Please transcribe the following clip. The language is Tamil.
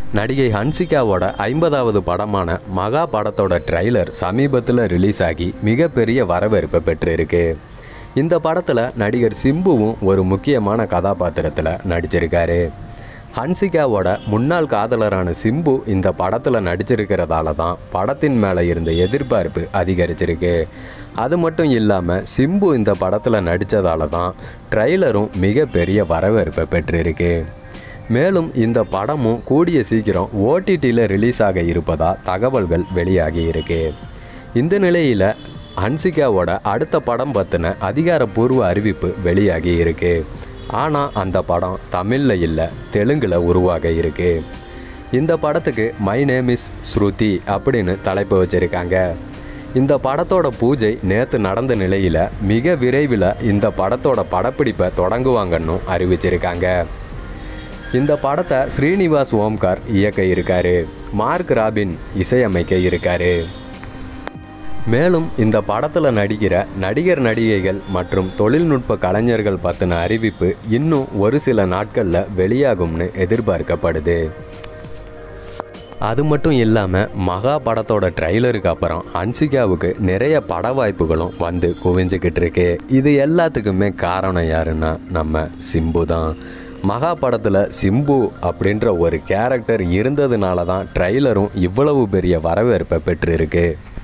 நடிகை ஹன்சிகாவோட ஐம்பதாவது படமான மகா படத்தோட ட்ரைலர் சமீபத்தில் ரிலீஸ் ஆகி மிகப்பெரிய வரவேற்பை பெற்றிருக்கு இந்த படத்தில் நடிகர் சிம்புவும் ஒரு முக்கியமான கதாபாத்திரத்தில் நடிச்சிருக்காரு ஹன்சிகாவோட முன்னாள் காதலரான சிம்பு இந்த படத்தில் நடிச்சிருக்கிறதால தான் படத்தின் மேலே இருந்த எதிர்பார்ப்பு அதிகரிச்சிருக்கு அது மட்டும் இல்லாமல் சிம்பு இந்த படத்தில் நடித்ததால தான் ட்ரைலரும் மிகப்பெரிய வரவேற்பை பெற்றிருக்கு மேலும் இந்த படமும் கூடிய சீக்கிரம் ஓடிடியில் ரிலீஸ் ஆக இருப்பதா தகவல்கள் வெளியாகி இருக்கு இந்த நிலையில் ஹன்சிகாவோட அடுத்த படம் பற்றின அதிகாரப்பூர்வ அறிவிப்பு வெளியாகி இருக்கு ஆனால் அந்த படம் தமிழில் இல்லை தெலுங்கில் உருவாக இருக்கு இந்த படத்துக்கு மை நேம் இஸ் ஸ்ருதி அப்படின்னு தலைப்பு வச்சுருக்காங்க இந்த படத்தோட பூஜை நேற்று நடந்த நிலையில் மிக விரைவில் இந்த படத்தோட படப்பிடிப்பை தொடங்குவாங்கன்னு அறிவிச்சிருக்காங்க இந்த படத்தை ஸ்ரீனிவாஸ் ஓம்கார் இயக்க இருக்காரு மார்க் ராபின் இசையமைக்க இருக்காரு மேலும் இந்த படத்தில் நடிக்கிற நடிகர் நடிகைகள் மற்றும் தொழில்நுட்ப கலைஞர்கள் பற்றின அறிவிப்பு இன்னும் ஒரு சில நாட்களில் வெளியாகும்னு எதிர்பார்க்கப்படுது அது மட்டும் இல்லாமல் மகா படத்தோட ட்ரைலருக்கு அப்புறம் ஹன்சிகாவுக்கு நிறைய பட வாய்ப்புகளும் வந்து குவிஞ்சுக்கிட்டு இருக்கு இது எல்லாத்துக்குமே காரணம் யாருன்னா நம்ம சிம்பு தான் மகா படத்தில் சிம்பு அப்படின்ற ஒரு கேரக்டர் இருந்ததுனால தான் ட்ரைலரும் இவ்வளவு பெரிய வரவேற்பை பெற்றிருக்கு